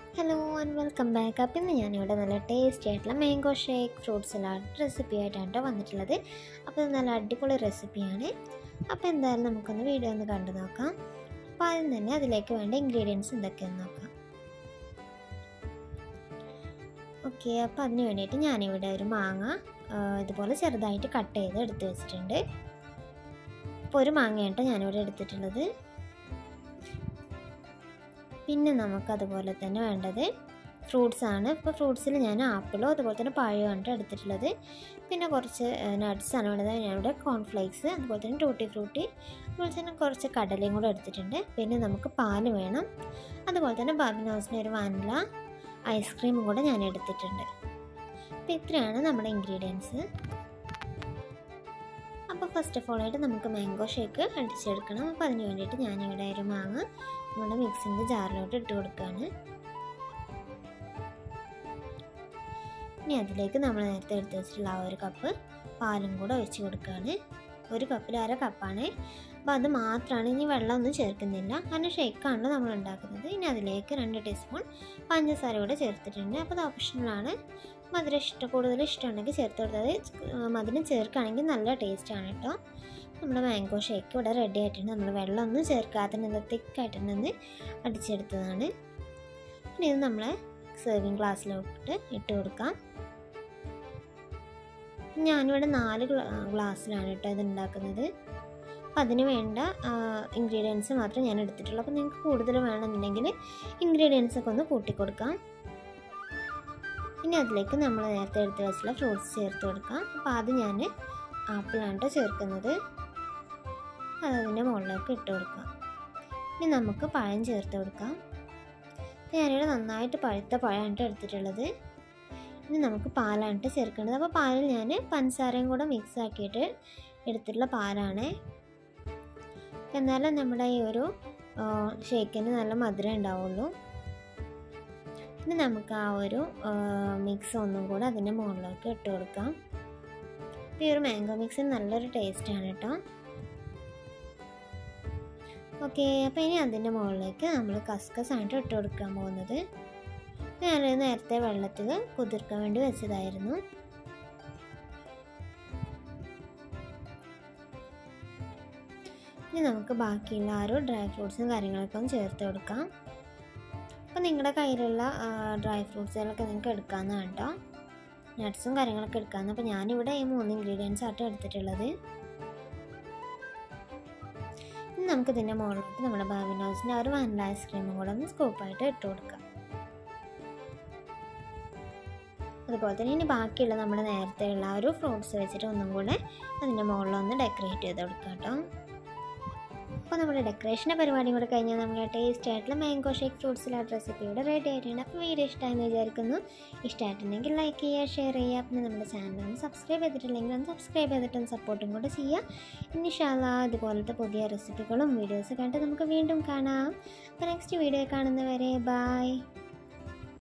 hello and welcome back അപ്പം ഇന്ന് ഞാനിവിടെ നല്ല ടേസ്റ്റി ആയിട്ടുള്ള mango shake fruit salad recipe ആയിട്ടാണ് കേട്ടോ വന്നിട്ടുള്ളത് അപ്പോൾ ഇത് നല്ല അടിപൊളി റെസിപ്പിയാണ് അപ്പോൾ എന്തായാലും നമുക്കൊന്ന് വീഡിയോ ഒന്ന് കണ്ടു നോക്കാം അപ്പോൾ ആദ്യം തന്നെ അതിലേക്ക് വേണ്ട ഇൻഗ്രീഡിയൻസ് എന്തൊക്കെയാണെന്ന് നോക്കാം ഓക്കെ അപ്പോൾ അതിന് വേണ്ടിയിട്ട് ഞാനിവിടെ ഒരു മാങ്ങ ആ, ഇതുപോലെ ചെറുതായിട്ട് കട്ട് ചെയ്ത് എടുത്ത് വെച്ചിട്ടുണ്ട് അപ്പോൾ ഒരു മാങ്ങയാണ് ഞാനിവിടെ എടുത്തിട്ടുള്ളത് പിന്നെ നമുക്ക് അതുപോലെ തന്നെ വേണ്ടത് ഫ്രൂട്ട്സ് ആണ് ഇപ്പോൾ ഫ്രൂട്ട്സിൽ ഞാൻ ആപ്പിളോ അതുപോലെ തന്നെ പഴമാണ് എടുത്തിട്ടുള്ളത് പിന്നെ കുറച്ച് നട്ട്സ് ആണ് വേണ്ടത് ഞാനിവിടെ കോൺഫ്ലേക്സ് അതുപോലെ തന്നെ ടൂട്ടി ഫ്രൂട്ടി അതുപോലെ തന്നെ കുറച്ച് കടലയും കൂടെ എടുത്തിട്ടുണ്ട് പിന്നെ നമുക്ക് പാല് വേണം അതുപോലെ തന്നെ ബാബിനോസിന് ഒരു വാനില ഐസ്ക്രീമും കൂടെ ഞാൻ എടുത്തിട്ടുണ്ട് അപ്പോൾ ഇത്രയാണ് നമ്മുടെ ഇൻഗ്രീഡിയൻസ് അപ്പോൾ ഫസ്റ്റ് ഓഫ് ഓൾ ആയിട്ട് നമുക്ക് മാംഗോ ഷേക്ക് അടിച്ചെടുക്കണം അപ്പോൾ അതിന് വേണ്ടിയിട്ട് ഞാനിവിടെ ഒരു മാങ്ങ നമ്മുടെ മിക്സിൻ്റെ ജാറിലോട്ട് ഇട്ട് കൊടുക്കുകയാണ് ഇനി അതിലേക്ക് നമ്മൾ നേരത്തെ എടുത്ത് വെച്ചിട്ടുള്ള ആ ഒരു കപ്പ് പാലും കൂടെ ഒഴിച്ച് കൊടുക്കുകയാണ് ഒരു കപ്പിൽ അര കപ്പാണ് അപ്പോൾ അത് മാത്രമാണ് ഇനി വെള്ളമൊന്നും ചേർക്കുന്നില്ല കാരണം ഷേക്കാണല്ലോ നമ്മൾ ഉണ്ടാക്കുന്നത് ഇനി അതിലേക്ക് രണ്ട് ടീസ്പൂൺ പഞ്ചസാര കൂടെ ചേർത്തിട്ടുണ്ട് അപ്പോൾ അത് ഓപ്ഷണലാണ് മധുരം ഇഷ്ടം കൂടുതൽ ഇഷ്ടമുണ്ടെങ്കിൽ ചേർത്ത് കൊടുത്തത് മധുരം ചേർക്കുകയാണെങ്കിൽ നല്ല ടേസ്റ്റാണ് കേട്ടോ നമ്മുടെ മാംഗോ ഷേക്ക് ഇവിടെ റെഡി ആയിട്ടുണ്ട് നമ്മൾ വെള്ളമൊന്നും ചേർക്കാതെ നല്ല തിക്കായിട്ടുണ്ടെന്ന് അടിച്ചെടുത്തതാണ് ഇനി ഇത് നമ്മൾ സെർവിങ് ഗ്ലാസ്സിലോട്ട് ഇട്ട് കൊടുക്കാം ഞാനിവിടെ നാല് ഗ്ലാസ്സിലാണ് കേട്ടോ ഇത് ഉണ്ടാക്കുന്നത് അപ്പം അതിന് വേണ്ട ഇൻഗ്രീഡിയൻസ് മാത്രമേ ഞാൻ എടുത്തിട്ടുള്ളൂ അപ്പോൾ നിങ്ങൾക്ക് കൂടുതൽ വേണമെന്നുണ്ടെങ്കിൽ ഇൻഗ്രീഡിയൻസ് ഒക്കെ ഒന്ന് കൂട്ടിക്കൊടുക്കാം ഇനി അതിലേക്ക് നമ്മൾ നേരത്തെ എടുത്ത് വെച്ചിട്ടുള്ള ഫ്രൂട്ട്സ് ചേർത്ത് കൊടുക്കാം അപ്പോൾ ആദ്യം ഞാൻ ആപ്പിളാണ് കേട്ടോ ചേർക്കുന്നത് അത് അതിൻ്റെ മുകളിലേക്ക് ഇട്ട് കൊടുക്കാം ഇനി നമുക്ക് പഴം ചേർത്ത് കൊടുക്കാം ഞാനിവിടെ നന്നായിട്ട് പഴുത്ത പഴമാണ് എടുത്തിട്ടുള്ളത് ഇനി നമുക്ക് പാലാണ് ചേർക്കേണ്ടത് അപ്പോൾ പാലിൽ ഞാൻ പഞ്ചസാരയും കൂടെ മിക്സ് ആക്കിയിട്ട് എടുത്തിട്ടുള്ള പാലാണ് എന്നാലും നമ്മുടെ ഈ ഒരു ഷേക്കിന് നല്ല മധുരം ഉണ്ടാവുള്ളൂ ഇനി നമുക്ക് ആ ഒരു മിക്സ് ഒന്നും കൂടെ അതിൻ്റെ മുകളിലേക്ക് ഇട്ട് കൊടുക്കാം ഈ ഒരു മാംഗോ മിക്സ് നല്ലൊരു ടേസ്റ്റാണ് കേട്ടോ ഓക്കെ അപ്പോൾ ഇനി അതിൻ്റെ മുകളിലേക്ക് നമ്മൾ കസ്കസ് ആയിട്ട് ഇട്ട് കൊടുക്കാൻ പോകുന്നത് ഞാൻ നേരത്തെ വെള്ളത്തിൽ കുതിർക്കാൻ വേണ്ടി വെച്ചതായിരുന്നു ഇനി നമുക്ക് ബാക്കിയുള്ള ആ ഒരു ഡ്രൈ ഫ്രൂട്ട്സും കാര്യങ്ങളൊക്കെ ഒന്ന് ചേർത്ത് കൊടുക്കാം അപ്പോൾ നിങ്ങളുടെ കയ്യിലുള്ള ഡ്രൈ ഫ്രൂട്ട്സുകളൊക്കെ നിങ്ങൾക്ക് എടുക്കാവുന്നതാണ് കേട്ടോ നട്ട്സും കാര്യങ്ങളൊക്കെ എടുക്കാമെന്ന് അപ്പോൾ ഞാനിവിടെ ഈ മൂന്ന് ഇൻഗ്രീഡിയൻസ് ആയിട്ട് എടുത്തിട്ടുള്ളത് ഇനി നമുക്ക് ഇതിൻ്റെ മുകളിലോട്ട് നമ്മുടെ ബാബിനോസിൻ്റെ ആ ഒരു വാനില ഐസ്ക്രീമും കൂടെ ഒന്ന് സ്കൂപ്പായിട്ട് ഇട്ട് കൊടുക്കാം അതുപോലെ തന്നെ ഇനി ബാക്കിയുള്ള നമ്മുടെ നേരത്തെ ഉള്ള ആ ഒരു ഫ്രൂട്ട്സ് വെച്ചിട്ട് ഒന്നും കൂടെ അതിൻ്റെ മുകളിലൊന്ന് ഡെക്കറേറ്റ് ചെയ്ത് കൊടുക്കാം കേട്ടോ അപ്പോൾ നമ്മുടെ ഡെക്കറേഷൻ്റെ പരിപാടിയും കൂടെ കഴിഞ്ഞാൽ നമ്മുടെ ടേസ്റ്റ് ആയിട്ടുള്ള mango shake fruit salad recipe ഇവിടെ റെഡി ആയിട്ടുണ്ട് അപ്പോൾ വീഡിയോ ഇഷ്ടമായെന്ന് വിചാരിക്കുന്നു ഇഷ്ടമായിട്ടുണ്ടെങ്കിൽ ലൈക്ക് ചെയ്യുക ഷെയർ ചെയ്യുക പിന്നെ നമ്മുടെ ചാനൽ ഒന്ന് സബ്സ്ക്രൈബ് ചെയ്തിട്ടില്ലെങ്കിൽ ഒന്ന് സബ്സ്ക്രൈബ് ചെയ്തിട്ടൊന്ന് സപ്പോർട്ടും കൂടെ ചെയ്യുക ഇൻഷാല്ല ഇതുപോലത്തെ പുതിയ റെസിപ്പികളും വീഡിയോസ് കണ്ട് നമുക്ക് വീണ്ടും കാണാം അപ്പോൾ നെക്സ്റ്റ് വീഡിയോ കാണുന്നവരെ ബായ്